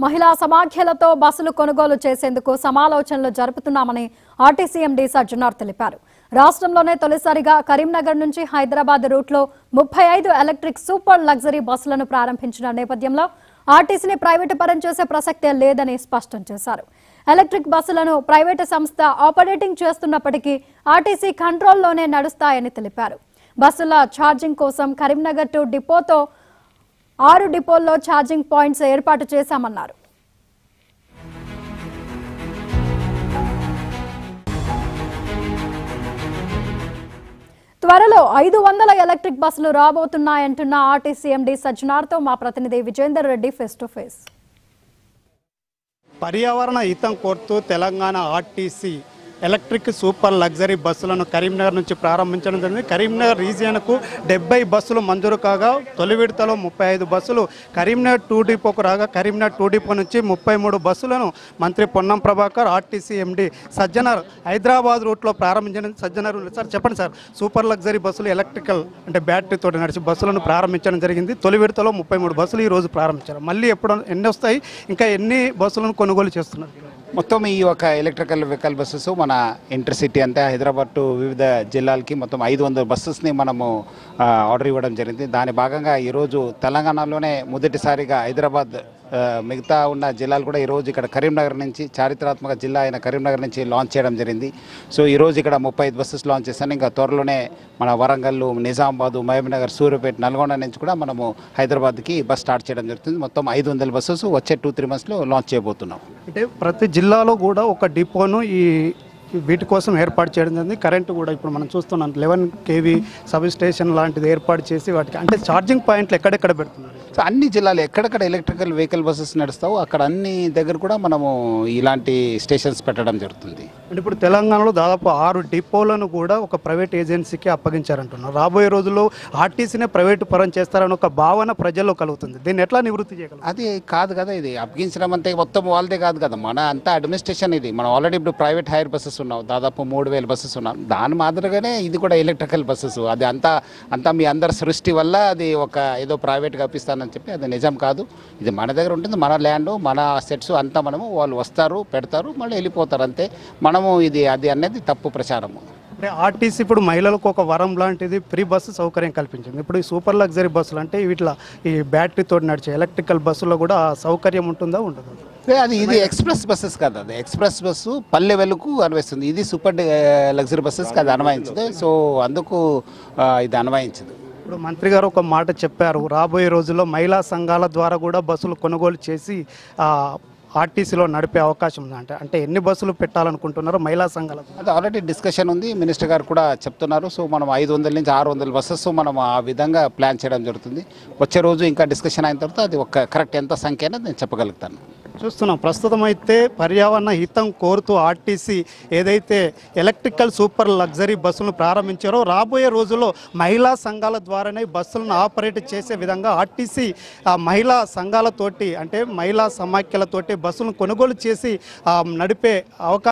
మహిళా సమాఖ్యలతో బస్సులు కొనుగోలు చేసేందుకు సమాలోచనలు జరుపుతున్నామని ఆర్టీసీ ఎండీ సజ్జనార్ తెలిపారు రాష్ట్రంలోనే తొలిసారిగా కరీంనగర్ నుంచి హైదరాబాద్ రూట్లో ముప్పై ఐదు ఎలక్ట్రిక్ సూపర్ లగ్జరీ బస్సులను ప్రారంభించిన నేపథ్యంలో ఆర్టీసీని ప్రైవేటు పరం చేసే ప్రసక్తే లేదని స్పష్టం చేశారు ఎలక్ట్రిక్ బస్సులను ప్రైవేటు సంస్థ ఆపరేటింగ్ చేస్తున్నప్పటికీ ఆర్టీసీ కంట్రోల్లోనే నడుస్తాయని తెలిపారు బస్సుల ఛార్జింగ్ కోసం కరీంనగర్ టు డిపోతో ఆరు డిపోల్లో ఛార్జింగ్ పాయింట్స్ ఏర్పాటు చేశామన్నారు త్వరలో ఐదు వందల ఎలక్ట్రిక్ బస్సులు రాబోతున్నాయంటున్న ఆర్టీసీ ఎండీ సజ్జనార్తో మా ప్రతినిధి Vijender Reddy face to face పర్యావరణ హితం కోరుతూ Telangana RTC electric super luxury బస్సులను కరీంనగర్ నుంచి ప్రారంభించడం జరిగింది కరీంనగర్ రీజియన్కు డెబ్బై బస్సులు మంజూరు కాగా తొలి విడతలో ముప్పై ఐదు బస్సులు కరీంనగర్ టూ డిపోకు రాగా కరీంనగర్ టూ డిపో నుంచి ముప్పై మూడు బస్సులను మంత్రి పొన్నం ప్రభాకర్ ఆర్టీసీ ఎండి సజ్జనర్ హైదరాబాద్ రూట్లో ప్రారంభించడం సజ్జనర్ సార్ చెప్పండి సార్ సూపర్ లగ్జరీ బస్సులు ఎలక్ట్రికల్ అంటే బ్యాటరీతో నడిచి బస్సులను ప్రారంభించడం జరిగింది తొలి విడతలో ముప్పై మూడు బస్సులు ఈ రోజు ప్రారంభించారు మళ్ళీ ఎప్పుడు ఎన్ని వస్తాయి ఇంకా ఎన్ని బస్సులను కొనుగోలు చేస్తున్నారు మొత్తం ఈ యొక్క ఎలక్ట్రికల్ వెహికల్ బస్సెస్ మన ఇంటర్సిటీ అంటే హైదరాబాద్ టు వివిధ జిల్లాలకి మొత్తం ఐదు వందల బస్సెస్ని మనము ఆ, ఆర్డర్ ఇవ్వడం జరిగింది దాని భాగంగా ఈరోజు తెలంగాణలోనే మొదటిసారిగా హైదరాబాద్ ఆ, మిగతా ఉన్న జిల్లాలు కూడా ఈరోజు ఇక్కడ కరీంనగర్ నుంచి చారిత్రాత్మక జిల్లా అయిన కరీంనగర్ నుంచి లాంచ్ చేయడం జరిగింది సో ఈరోజు ఇక్కడ ముప్పై ఐదు బస్సెస్ లాంచ్ చేశాను ఇంకా త్వరలోనే మన వరంగల్ నిజామాబాద్ మహబూబ్నగర్ సూర్యాపేట నల్గొండ నుంచి కూడా మనము హైదరాబాద్కి బస్ స్టార్ట్ చేయడం జరుగుతుంది మొత్తం ఐదు వందల బస్సెస్ వచ్చే టూ త్రీ మంత్స్లో లాంచ్ చేయబోతున్నాం అంటే ప్రతి జిల్లాలో కూడా ఒక డిపోను ఈ ఈ వీటి కోసం ఏర్పాటు చేయడం జరిగింది కరెంటు కూడా ఇప్పుడు మనం చూస్తున్నాం లెవెన్ కేవీ సబ్ స్టేషన్ లాంటిది ఏర్పాటు చేసి వాటికి అంటే ఛార్జింగ్ పాయింట్లు ఎక్కడెక్కడ పెడుతున్నారు సో అన్ని జిల్లాలు ఎక్కడెక్కడ ఎలక్ట్రికల్ వెహికల్ బస్సెస్ నడుస్తావో అక్కడ అన్ని దగ్గర కూడా మనము ఇలాంటి స్టేషన్స్ పెట్టడం జరుగుతుంది అంటే ఇప్పుడు తెలంగాణలో దాదాపు ఆరు డిపోలను కూడా ఒక ప్రైవేట్ ఏజెన్సీకి అప్పగించారంటున్నారు రాబోయే రోజుల్లో ఆర్టీసీనే ప్రైవేటు పరం చేస్తారని ఒక భావన ప్రజల్లో కలుగుతుంది దీన్ని ఎట్లా నివృత్తి చేయగలరు అది కాదు కదా ఇది అప్పగించడం అంతే మొత్తం వాళ్ళదే కాదు కదా మన అంతా అడ్మినిస్ట్రేషన్ ఇది మనం ఆల్రెడీ ఇప్పుడు ప్రైవేట్ హైర్ బస్సెస్ ఉన్నాం దాదాపు మూడు వేల బస్సెస్ ఉన్నాం దాని మాదిరిగానే ఇది కూడా ఎలక్ట్రికల్ బస్సెస్ అది అంతా అంతా మీ అందరి సృష్టి వల్ల అది ఒక ఏదో ప్రైవేట్గా అప్పిస్తానని చెప్పి అది నిజం కాదు ఇది మన దగ్గర ఉంటుంది మన ల్యాండ్ మన సెట్స్ అంతా మనము వాళ్ళు వస్తారు పెడతారు మళ్ళీ వెళ్ళిపోతారు అంతే మనము ఇది అది అనేది తప్పు ప్రచారము అంటే ఆర్టీసీ ఇప్పుడు మహిళలకు ఒక వరం లాంటిది ఫ్రీ బస్సు సౌకర్యం కల్పించింది ఇప్పుడు ఈ సూపర్ లగ్జరీ బస్సులు అంటే వీటిలో ఈ బ్యాటరీతో నడిచే ఎలక్ట్రికల్ బస్సులో కూడా ఆ సౌకర్యం ఉంటుందా ఉండదు ఏ, అది ఇది ఎక్స్ప్రెస్ బస్సెస్ కాదు అది ఎక్స్ప్రెస్ బస్సు పల్లె వెలుకు అన్వయిస్తుంది ఇది సూపర్ లగ్జరీ బస్సెస్ అది అన్వయించదు సో అందుకు ఆ, ఇది అన్వయించదు ఇప్పుడు మంత్రి గారు ఒక మాట చెప్పారు రాబోయే రోజుల్లో మహిళా సంఘాల ద్వారా కూడా బస్సులు కొనుగోలు చేసి ఆ, ఆర్టీసీలో నడిపే అవకాశం ఉంది అంటే అంటే ఎన్ని బస్సులు పెట్టాలనుకుంటున్నారో మహిళా సంఘాల ద్వారా. అది ఆల్రెడీ డిస్కషన్ ఉంది మినిస్టర్ గారు కూడా చెప్తున్నారు సో మనం ఐదు వందల నుంచి ఆరు వందల బస్సెస్ మనం ఆ విధంగా ప్లాన్ చేయడం జరుగుతుంది వచ్చే రోజు ఇంకా డిస్కషన్ అయిన తర్వాత అది ఒక కరెక్ట్ ఎంత సంఖ్య అనేది నేను చెప్పగలుగుతాను చూస్తున్నాం ప్రస్తుతం అయితే పర్యావరణ హితం కోరుతూ ఆర్టీసీ ఏదైతే ఎలక్ట్రికల్ సూపర్ లగ్జరీ బస్సులను ప్రారంభించారో రాబోయే రోజుల్లో మహిళా సంఘాల ద్వారానే బస్సులను ఆపరేట్ చేసే విధంగా ఆర్టీసీ ఆ మహిళా సంఘాలతోటి అంటే మహిళా సమాఖ్యలతోటి బస్సులను కొనుగోలు చేసి ఆ, నడిపే అవకాశం